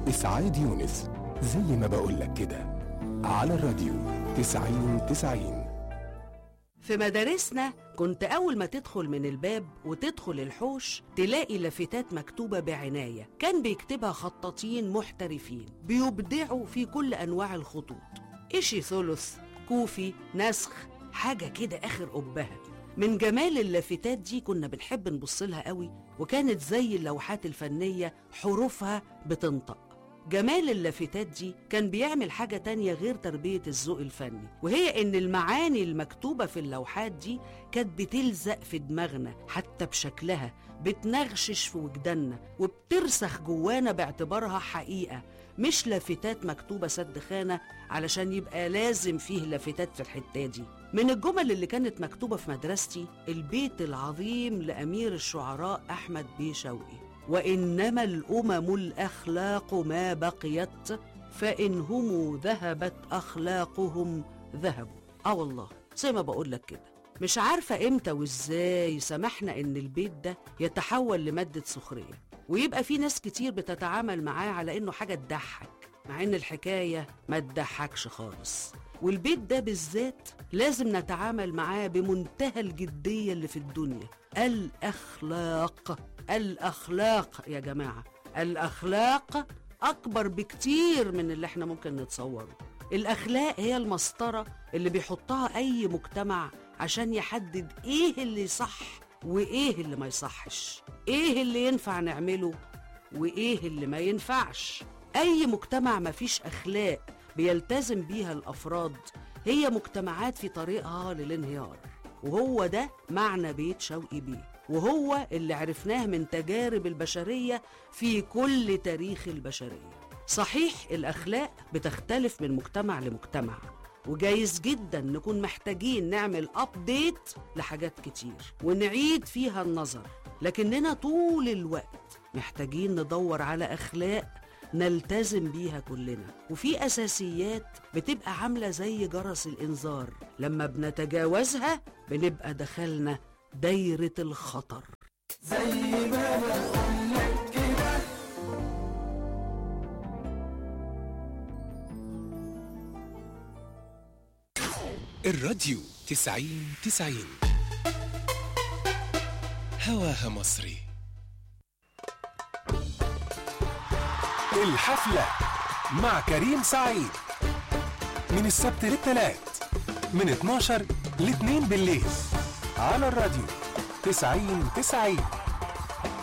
إسعاد يونس زي ما بقولك كده على الراديو تسعين تسعين في مدارسنا كنت أول ما تدخل من الباب وتدخل الحوش تلاقي لافتات مكتوبة بعناية كان بيكتبها خطاطين محترفين بيبدعوا في كل أنواع الخطوط إشي ثلث كوفي نسخ حاجة كده آخر قبها من جمال اللافتات دي كنا بنحب نبص لها قوي وكانت زي اللوحات الفنية حروفها بتنطق جمال اللافتات دي كان بيعمل حاجة تانية غير تربية الذوق الفني وهي إن المعاني المكتوبة في اللوحات دي كانت بتلزق في دماغنا حتى بشكلها بتنغشش في وجداننا وبترسخ جوانا باعتبارها حقيقة مش لافتات مكتوبة سد خانة علشان يبقى لازم فيه لافتات في الحتة دي من الجمل اللي كانت مكتوبة في مدرستي البيت العظيم لأمير الشعراء أحمد بيه شوقي وإنما الأمم الأخلاق ما بقيت فإن هم ذهبت أخلاقهم ذهبوا آه والله زي ما بقول لك كده مش عارفة إمتى وإزاي سمحنا إن البيت ده يتحول لمادة سخرية ويبقى في ناس كتير بتتعامل معاه على إنه حاجة تضحك مع إن الحكاية ما تضحكش خالص والبيت ده بالذات لازم نتعامل معاه بمنتهى الجدية اللي في الدنيا الأخلاق الأخلاق يا جماعة الأخلاق أكبر بكتير من اللي احنا ممكن نتصوره الأخلاق هي المسطرة اللي بيحطها أي مجتمع عشان يحدد إيه اللي صح وإيه اللي ما يصحش إيه اللي ينفع نعمله وإيه اللي ما ينفعش أي مجتمع ما فيش أخلاق بيلتزم بيها الأفراد هي مجتمعات في طريقها للانهيار وهو ده معنى بيت شوقي بيه وهو اللي عرفناه من تجارب البشرية في كل تاريخ البشرية صحيح الأخلاق بتختلف من مجتمع لمجتمع وجايز جدا نكون محتاجين نعمل أبديت لحاجات كتير ونعيد فيها النظر لكننا طول الوقت محتاجين ندور على أخلاق نلتزم بيها كلنا وفي أساسيات بتبقى عاملة زي جرس الإنذار لما بنتجاوزها بنبقى دخلنا دايرة الخطر الراديو تسعين تسعين هواها مصري الحفلة مع كريم سعيد من السبت للتلات من 12 ل 2 بالليل على الراديو تسعين تسعين